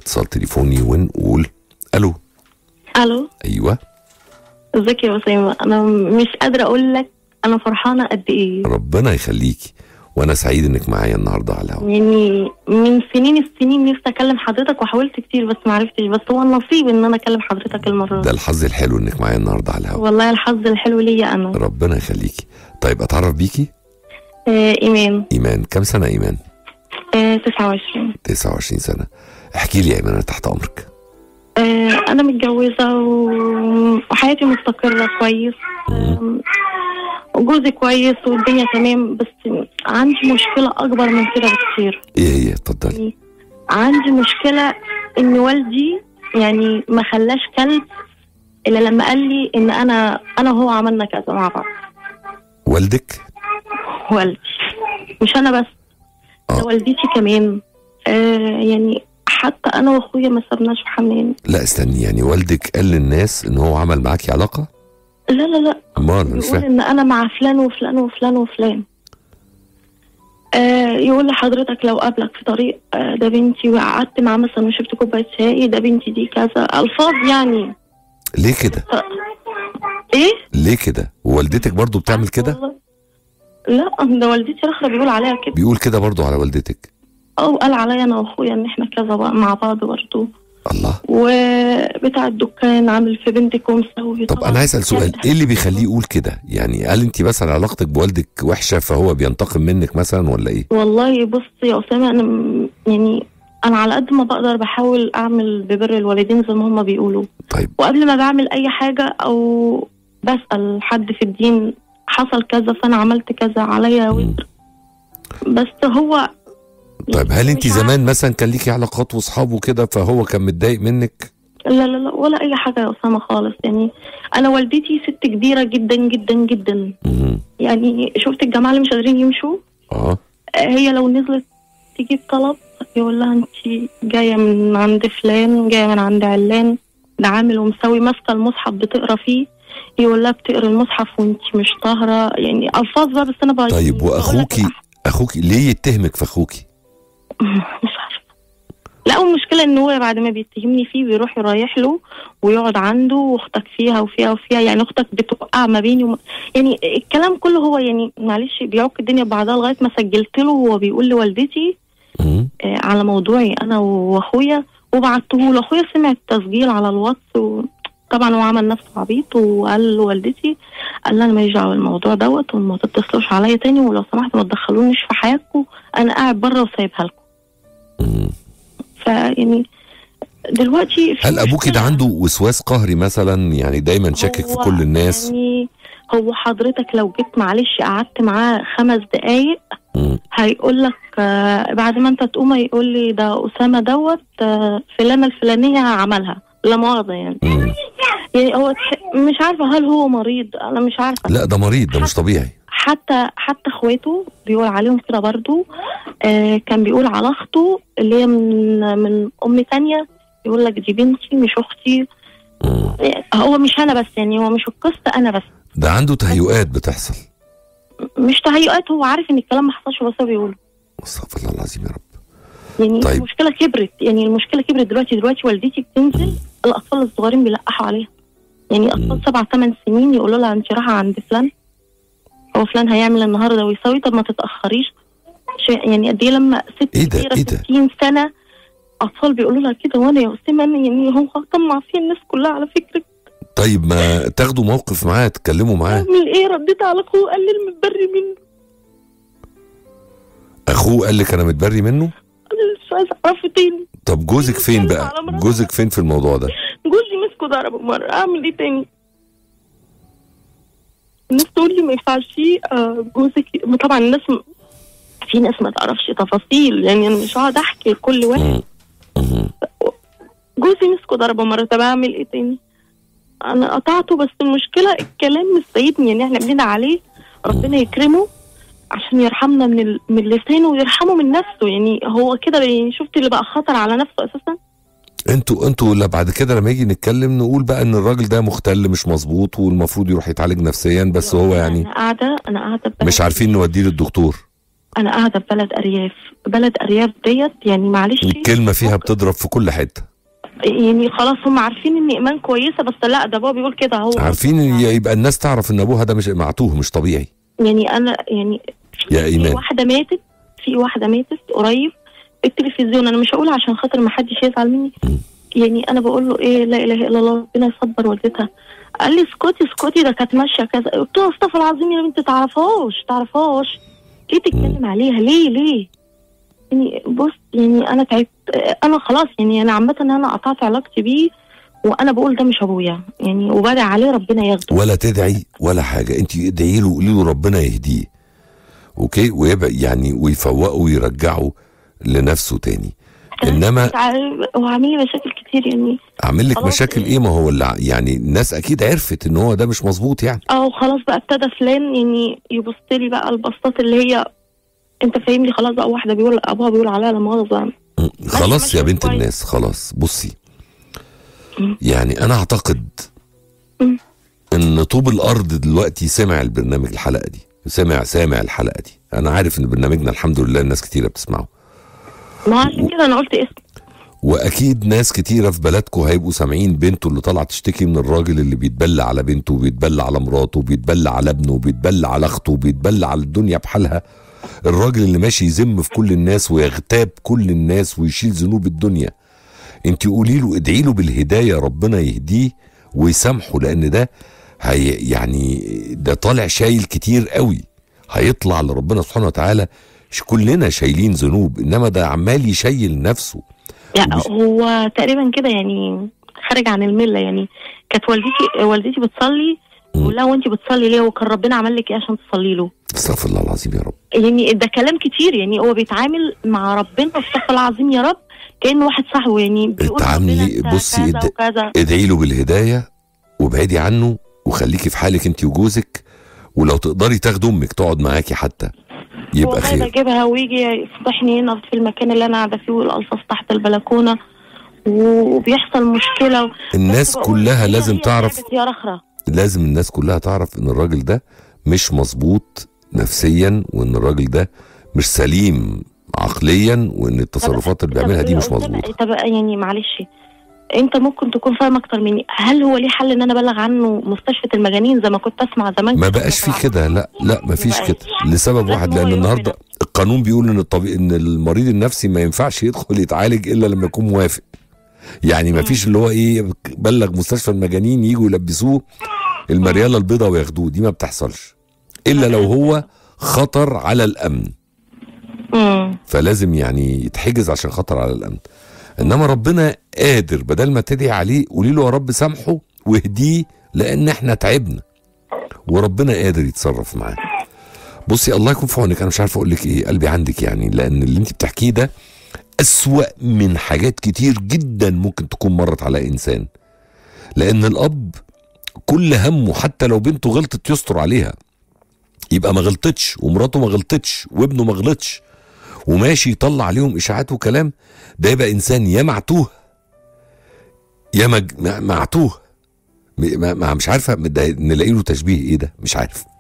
اتصال تليفوني ونقول الو الو ايوه ازيك يا اسامه انا مش قادره اقول لك انا فرحانه قد ايه ربنا يخليكي وانا سعيد انك معايا النهارده على الهواء يعني من سنين السنين نفسي اكلم حضرتك وحاولت كتير بس ما عرفتش بس هو النصيب ان انا اكلم حضرتك المره ده دي الحظ الحلو انك معايا النهارده على الهواء والله الحظ الحلو ليا انا ربنا يخليكي طيب اتعرف بيكي آه ايمان ايمان كم سنه ايمان آه 29 29 سنه احكي لي يا ايمان انا تحت امرك آه انا متجوزه و- وحياتي مستقره كويس آم، وجوزي كويس والدنيا تمام بس عندي مشكله اكبر من كده بكتير ايه هي اتفضلي عندي مشكلة إن والدي يعني ما خلاش كلب إلا لما قال لي إن أنا أنا وهو عملنا كذا مع بعض والدك والدي مش أنا بس ده آه. والدتي كمان آه يعني حتى أنا وأخويا ما سبناش في حمام لا استني يعني والدك قال للناس ان هو عمل معاكي علاقه لا لا لا امال أنا مش بيقول فاهم إن أنا مع فلان وفلان وفلان وفلان آه يقول لحضرتك لو قابلك في طريق آه ده بنتي وقعدت معاه مثلا وشربت كوبايه شاي ده بنتي دي كذا الفاظ يعني ليه كده ايه ليه كده ووالدتك برضو بتعمل كده والله. لا ده والدتي الاخرى بيقول عليها كده بيقول كده برضو على والدتك او قال عليا انا واخويا ان احنا كذا بقى مع بعض برضه الله وبتاع الدكان عامل في بنتك ومسوي طب انا عايز اسال سؤال ايه اللي بيخليه يقول كده يعني هل انت مثلا علاقتك بوالدك وحشه فهو بينتقم منك مثلا ولا ايه والله بص يا اسامه انا م- يعني انا على قد ما بقدر بحاول اعمل ببر الوالدين زي ما هم بيقولوا طيب وقبل ما بعمل اي حاجه او بسال حد في الدين حصل كذا فانا عملت كذا عليا وزر بس هو طيب هل انت مش عارفة. زمان مثلا كان ليكي علاقات واصحاب وكده فهو كان متضايق منك لا لا لا ولا اي حاجه يا اسامه خالص يعني انا والدتي ست كبيره جدا جدا جدا مم. يعني شفت الجماعه اللي مش قادرين يمشوا اه آه، هي لو نزلت تجيب طلب يقول لها انت جايه من عند فلان جايه من عند علان ده عامل ومسوي ماسكه المصحف بتقرا فيه يقول لها بتقرا المصحف وانت مش طاهره يعني الفاظ بقى بس انا بقى طيب بقولها واخوكي كده. اخوكي ليه يتهمك في اخوكي مش عارفه لا والمشكله ان هو بعد ما بيتهمني فيه بيروح يرايح له ويقعد عنده واختك فيها وفيها وفيها يعني اختك بتوقع ما بيني وما يعني الكلام كله هو يعني معلش بيعك الدنيا ببعضها لغايه ما سجلت له وهو بيقول لوالدتي مم. آه، على موضوعي انا واخويا وبعته له اخويا سمع التسجيل على الواتس و... طبعا هو عمل نفسه عبيط وقال لوالدتي قال لها انا ماليش دعوه بالموضوع دوت وما تتصلوش عليا تاني ولو سمحتوا ما تدخلونيش في حياتكم انا قاعد بره وسايبها لكم مم. فيعني دلوقتي في هل ابوكي ده مشكلة. عنده وسواس قهري مثلا يعني دايما شاكك في هو كل الناس يعني هو حضرتك لو جيت معلش قعدت معاه خمس دقايق مم. هيقول لك آه بعد ما انت تقوم هيقول لي ده اسامه دوت آه فلانه الفلانيه عملها لا مؤاخذه يعني مم. يعني هو تح- مش عارفه هل هو مريض انا مش عارفه لا ده مريض ده مش طبيعي حتى حتى اخواته بيقول عليهم كده برضو آه كان بيقول على اخته اللي هي من من ام تانية يقول لك دي بنتي مش اختي مم. هو مش انا بس يعني هو مش القصه انا بس ده عنده تهيؤات بتحصل مش تهيؤات هو عارف ان الكلام ما حصلش بس هو بيقوله استغفر الله العظيم يا رب يعني طيب. طيب. المشكله كبرت يعني المشكله كبرت دلوقتي دلوقتي والدتي بتنزل الاطفال الصغيرين بيلقحوا عليها يعني مم. اطفال سبع ثمان سنين يقولوا لها انت رايحه عند فلان هو فلان هيعمل النهارده ويسوي طب ما تتاخريش شيء- يعني قد ايه لما ست إيه ده؟ كبيره إيه ده؟ 60 سنه اطفال بيقولوا لها كده وانا يا اسامه أنا يعني هو طمع فيه الناس كلها على فكره طيب ما تاخدوا موقف معاه تتكلموا معاه اعمل ايه رديت على اخوه قال لي المتبري منه اخوه قال لك انا متبري منه انا مش عايزه اعرفه تاني طب جوزك فين بيتكلم بقى على مراته. جوزك فين في الموضوع ده جوزي مسكه ضربه مره اعمل ايه تاني الناس تقول لي ما ينفعش آه، جوزك طبعا الناس م... في ناس ما تعرفش تفاصيل يعني انا مش هقعد احكي لكل واحد مم. مم. جوزي مسكه ضربه مره طب اعمل ايه تاني انا قطعته بس المشكله الكلام مش سايبني يعني احنا بندعي عليه ربنا يكرمه عشان يرحمنا من ال... من لسانه ويرحمه من نفسه يعني هو كده يعني شفت اللي بقى خطر على نفسه اساسا انتوا انتوا لا بعد كده لما يجي نتكلم نقول بقى ان الراجل ده مختل مش مظبوط والمفروض يروح يتعالج نفسيا بس هو يعني انا قاعده انا قاعده بقى- مش عارفين نوديه للدكتور انا قاعده في بلد ارياف بلد ارياف ديت يعني معلش الكلمه فيها بتضرب في كل حته يعني خلاص هم عارفين ان ايمان كويسه بس لا ده بابا بيقول كده هو عارفين إن يبقى الناس تعرف ان ابوها ده مش معتوه مش طبيعي يعني انا يعني يا في ايمان واحده ماتت في واحده ماتت قريب في التلفزيون انا مش هقول عشان خاطر ما حدش يزعل مني مم. يعني انا بقول له ايه لا اله الا الله ربنا يصبر والدتها قال لي اسكتي اسكتي ده كانت ماشيه كذا قلت له استغفر العظيم يا بنت تعرفهاش تعرفهاش ليه تتكلم عليها ليه ليه يعني بص يعني انا تعبت انا خلاص يعني انا عامه انا قطعت علاقتي بيه وانا بقول ده مش ابويا يعني وبدع عليه ربنا ياخده ولا تدعي ولا حاجه انت ادعي له قولي له ربنا يهديه اوكي ويبقى يعني ويفوقه ويرجعه لنفسه تاني انما مش عارف- هو عامل لي مشاكل كتير يعني اعمل لك خلاص مشاكل إيه. ايه ما هو اللي ع- يعني الناس اكيد عرفت ان هو ده مش مظبوط يعني اه خلاص بقى ابتدى فلان يعني يبص لي بقى البسطات اللي هي انت فاهمني خلاص بقى واحده بيقول ابوها بيقول عليها لا مؤاخذه م، خلاص ماشي يا بنت كويس. الناس خلاص بصي مم. يعني انا اعتقد مم. ان طوب الارض دلوقتي سمع البرنامج الحلقه دي سمع سامع الحلقه دي انا عارف ان برنامجنا الحمد لله الناس كتيره بتسمعه ما عشان كده انا قلت اسم واكيد ناس كتيره في بلدكم هيبقوا سامعين بنته اللي طالعه تشتكي من الراجل اللي بيتبلى على بنته وبيتبلى على مراته وبيتبلى على ابنه وبيتبلى على اخته وبيتبلى على الدنيا بحالها الراجل اللي ماشي يذم في كل الناس ويغتاب كل الناس ويشيل ذنوب الدنيا انت قولي له ادعي له بالهدايه ربنا يهديه ويسامحه لان ده هي يعني ده طالع شايل كتير قوي هيطلع لربنا سبحانه وتعالى ش- كلنا شايلين ذنوب انما ده عمال يشيل نفسه يعني وبيش- هو تقريبا كده يعني خارج عن المله يعني كانت والدتي والدتي بتصلي مم. بقول لها وانت بتصلي ليه وكان ربنا عمل لك ايه عشان تصلي له استغفر الله العظيم يا رب يعني ده كلام كتير يعني هو بيتعامل مع ربنا استغفر الله العظيم يا رب كانه واحد صاحبه يعني بيقول اتعاملي- ربنا انت بصي كذا اد- وكذا ادعي له بالهدايه وابعدي عنه وخليكي في حالك انت وجوزك ولو تقدري تاخدي امك تقعد معاكي حتى يبقى والله خير بجيبها ويجي يفضحني هنا في المكان اللي انا قاعده فيه والقصص تحت البلكونه وبيحصل مشكله و... الناس بس بقول كلها هي- لازم هي تعرف تعبت يا رخره لازم الناس كلها تعرف ان الراجل ده مش مظبوط نفسيا وان الراجل ده مش سليم عقليا وان التصرفات اللي طب بيعملها دي مش قدام- مظبوطه طب يعني معلش انت ممكن تكون فاهم اكتر مني هل هو ليه حل ان انا ابلغ عنه مستشفى المجانين زي ما كنت اسمع زمان ما كنت بقاش في بسمع. كده لا لا ما فيش بقاش. كده لسبب لازم واحد هو لان يروح النهارده بنفسه. القانون بيقول ان الطبيعي ان المريض النفسي ما ينفعش يدخل يتعالج الا لما يكون موافق يعني ما مم. فيش اللي هو ايه بلغ مستشفى المجانين يجوا يلبسوه المرياله البيضاء وياخدوه دي ما بتحصلش الا لو هو خطر على الامن امم فلازم يعني يتحجز عشان خطر على الامن انما ربنا قادر بدل ما تدعي عليه قولي له يا رب سامحه واهديه لان احنا تعبنا وربنا قادر يتصرف معاه بصي الله يكون في عونك انا مش عارف اقول لك ايه قلبي عندك يعني لان اللي انت بتحكيه ده اسوا من حاجات كتير جدا ممكن تكون مرت على انسان لان الاب كل همه حتى لو بنته غلطت يستر عليها يبقى ما غلطتش ومراته ما غلطتش وابنه ما غلطش وماشي يطلع عليهم اشاعات وكلام ده يبقى انسان يا معتوه يا مج... مع- معتوه م- ما... ما مش عارفه ده نلاقي له تشبيه ايه ده مش عارف